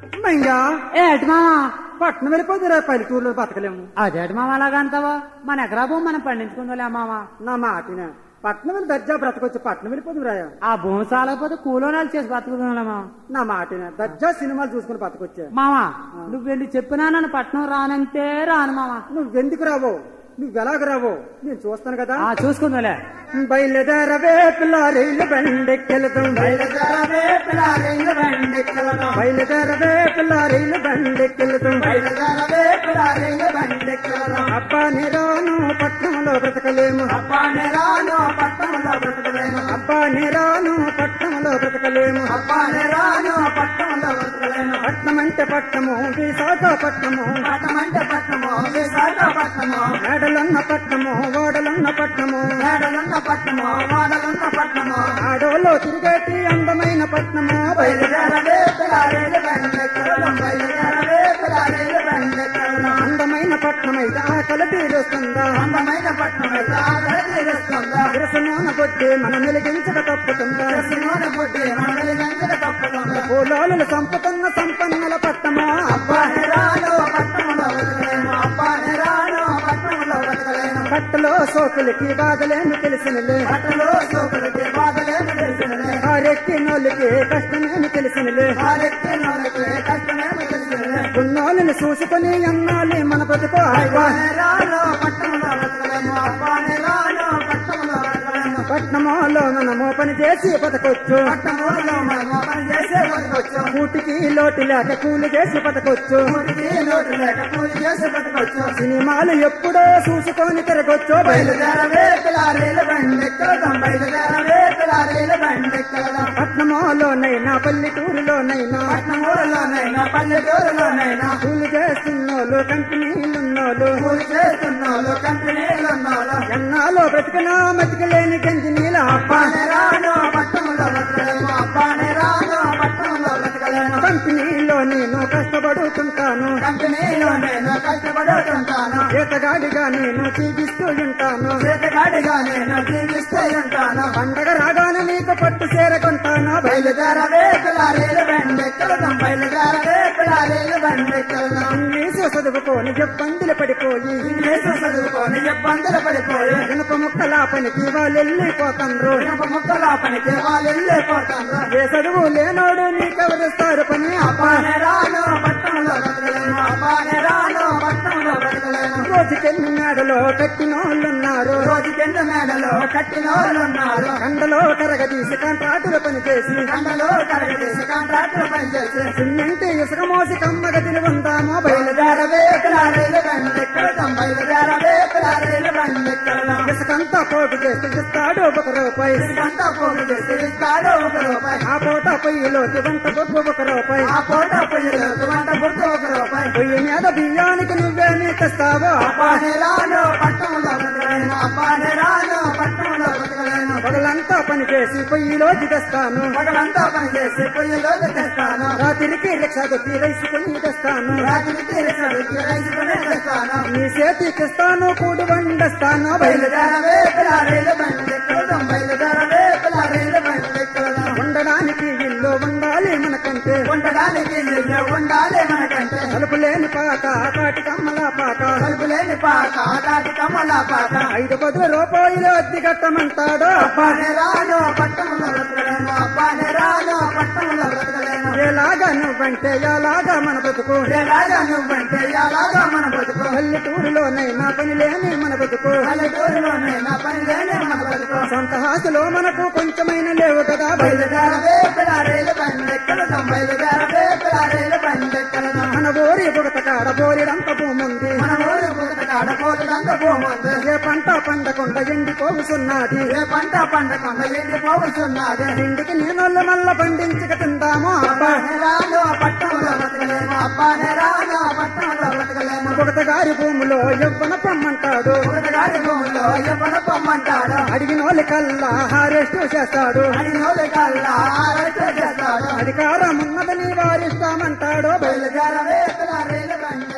మంగా ఏటి మావా పట్నం వెళ్ళిపోతురా పల్లెటూరులో బతకలేము అదేటి మావా అలాగంటావా మన ఎకరా భూమి మనం పండించుకుందాలే మావా నా మాటిన పట్నం వెళ్ళి దర్జా బ్రతకొచ్చు పట్నం వెళ్ళిపోదు రాయ ఆ భూమి చాలకపోతే కూలోనాలు చేసి బతుకుతున్నా మావా నా మాటిన దర్జా సినిమాలు చూసుకుని బతకొచ్చా మావా నువ్వు వెళ్ళి చెప్పినా నన్ను పట్నం రానంటే రాను మావా నువ్వెందుకు రావో నువ్వు ఎలాగ రావో నేను చూస్తాను కదా ఆ చూసుకుందాలే బయలుదేరవే పిల్ల రైలు బండెక్కెళతాం బయలుదేరవే పిల్ల రైలు బండెక్కెళతాం బయలుదేరవే పిల్ల రైలు బండెక్కెళతాం బయలుదేరవే పిల్ల రైలు బండెక్కెళతాం అబ్బా నిరాను పట్నంలో బ్రతకలేము అబ్బా నిరాను పట్నంలో బ్రతకలేము అబ్బా నిరాను పట్నంలో బ్రతకలేము అబ్బా నిరాను పట్నంలో బ్రతకలేము పట్నం అంటే పట్నము విశాఖపట్నము పట్నం అంటే పట్నము విశాఖపట్నము మేడలున్న పట్నము ఓడలున్న పట్నము మేడలున్న పట్నము ఓడలున్న పట్నము ఆడోలో తిరిగేటి అందమైన పట్నము బయలుదేరవే పిల్లారేలు బండెక్కడం బయలుదేరవే పిల్లారేలు బండెక్కడం అందమైన పట్నం అయితే ఆకలి తీరుస్తుందా అందమైన పట్నం అయితే ఆకలి తీరుస్తుందా విరసనోన బొడ్డి మనం వెలిగించక తప్పుతుందా విరసనోన బొడ్డి మనం వెలిగించక తప్పుతుందా పూలోలు సంపుతున్న సంపన్నుల పట్టమా అబ్బాయి రాను పట్టణంలో బతకలేము అబ్బాయి రాను పట్టణంలో బతకలేము పట్టలో సోకులకి బాధలేమి తెలిసినలే పట్టలో సోకులకి బాధలేమి తెలిసినలే వారెక్కి నోళ్ళకి కష్టమేమి తెలిసినలే వారెక్కి నోళ్ళకి కష్టమేమి తెలిసినలే ఉన్నోళ్ళని చూసుకొని అన్నాలి మన బతుకు అబ్బాయి రాను పట్టణంలో బతకలేము అబ్బాయి రాను పట్టణంలో బతకలేము పట్నమోలో మనము పని చేసి బతకొచ్చు పట్నమోలో మనము పని చేసి బతకొచ్చు కూటికి లోటు లేక కూలి చేసి బతకొచ్చు కూటికి లోటు లేక కూలి చేసి బతకొచ్చు సినిమాలు ఎప్పుడో చూసుకొని తిరగొచ్చు బయలుదేరవే పిలారేలు బండెక్కలదాం బయలుదేరవే పిలారేలు బయలుదేరదాం పట్నమోలోనైనా పల్లెటూరులోనైనా పట్నమూరులోనైనా పల్లెటూరులోనైనా కూలి చేస్తున్నోళ్ళు కంపెనీలున్నోళ్ళు కూలి చేస్తున్నోళ్ళు కంపెనీలున్నోళ్ళు ఎన్నాలో బ్రతికినా మతికలేని గంజి నీల అబ్బానే రాను పట్టణంలో బ్రతకలేము అబ్బానే రాను పట్టణంలో బ్రతకలేను కంపెనీలో నేను కష్టపడుతుంటాను కంపెనీలో నేను కష్టపడుతుంటాను చేతగాడిగా నేను జీవిస్తూ ఉంటాను చేతగాడిగా నేను జీవిస్తూ ఉంటాను పండగ రాగానే నీకు పట్టు చేరకుంటాను బయలుదేరవే పిల్లారేలు బండెక్కలదాం బయలుదేరవే పిల్లారేలు బయలుదేరదాం ఇంగ్లీషు చదువుకొని ఇబ్బందులు పడిపోయి ఇంగ్లీషు చదువుకొని ఇబ్బందులు పడిపోయి ఇనుప ముక్కల పనికి వాళ్ళు వెళ్ళిపోతాండ్రు ఇనుప ముక్కల పనికి వాళ్ళు వెళ్ళిపోతాండ్రు ఏ చదువు లేనోడు నీకెవరిస్తారు పని అబ్బానే రాను పట్టణంలో బ్రతకలేను అబ్బానే రాను పట్టణంలో బ్రతకలేను రోజుకెన్ని మేడలో కట్టినోళ్ళున్నారు రోజుకెన్ని మేడలో కట్టినోళ్ళున్నారు కండలో కరగదీసి కాంట్రాక్టులు పని చేసి కండలో కరగదీసి కాంట్రాక్టులు పని చేసి సిమెంట్ ఇసుక మోసి కమ్మగతిని ఉందామో బయలుదేరవే పిలారేలు బండెక్కడదాం బయలుదేరవే పిలారేలు బండెక్కడదాం ఇసుకంతా పోగు చేసి ఇస్తాడు ఒక రూపాయి ఇసుకంతా పోగు చేసి ఇస్తాడు ఒక రూపాయి ఆ పూట పొయ్యిలోకి వంట బొగ్గు ఒక రూపాయి ఆ పూట పొయ్యిలోకి వంట బొగ్గు ఒక రూపాయి పొయ్యి మీద బియ్యానికి నువ్వేమి తెస్తావో అబ్బానే రాను పట్టణంలో బ్రతకలేను అబ్బానే రాను పట్టణంలో బ్రతకలేను పగలంతా పని చేసి పొయ్యిలోకి తెస్తాను పగలంతా పని చేసి పొయ్యిలోకి తెస్తాను రాత్రికి రిక్షా దొక్కి రైస్ కొని తెస్తాను రాత్రికి రిక్షా దొక్కి రైస్ కొని తెస్తాను నీ చేతికి ఇస్తాను కూడు వండస్తాను బయలుదేరవే పిల్లారేలు బండెక్కడదాం బయలుదేరవే పిల్లారేలు బయలుదేరదాం ఉండడానికి ఇల్లు ఉండాలి మనకంటే ఉండడానికి ఇల్లు ఉండాలి మనకంటే తలుపు లేని పాక కాటి కమ్మల పాక తలుపు లేని పాక కాటి కమ్మల పాక ఐదు పదుల రూపాయలు అద్దె కట్టమంటాడు అబ్బానే రాను పట్టణంలో బ్రతకలేను అబ్బానే రాను పట్టణంలో బ్రతకలేను ఎలాగా నువ్వంటే ఎలాగా మన బ్రతుకు ఎలాగా నువ్వంటే ఎలాగా మన బ్రతుకు పల్లెటూరులోనైనా పని లేని మన బ్రతుకు పల్లెటూరులోనైనా పని లేని మన బ్రతుకు సొంత హాసులో మనకు కొంచెమైన లేవు కదా బయలుదేరవే పిలారేలు బండెక్కలదాం బయలుదేరవే పిలారేలు బండెక్కలదాం మన ఊరి బుడత కాడ బోలిడంత భూముంది మన ఊరి బుడత కాడ బోలిడంత భూముంది ఏ పంట పండకుండా ఎండిపోవుతున్నది ఏ పంట పండకుండా ఎండిపోవుతున్నది ఇంటికి నీళ్ళ మల్ల పండించక తిందాము అబ్బానే రాను పట్టణంలో బతకలేము అబ్బానే రాను పట్టణంలో బతకలేము బుడతగారి భూములో ఎవ్వన పొమ్మంటాడు బుడతగారి భూములో ఎవ్వన పొమ్మంటాడు అడిగిన వాళ్ళ కల్లా హారెస్ట్ చేస్తాడు అడిగిన వాళ్ళ కల్లా హారెస్ట్ చేస్తాడు అధికారం ఉన్నదని వారిస్తామంటాడు బయలుదేరవే రైలు బండి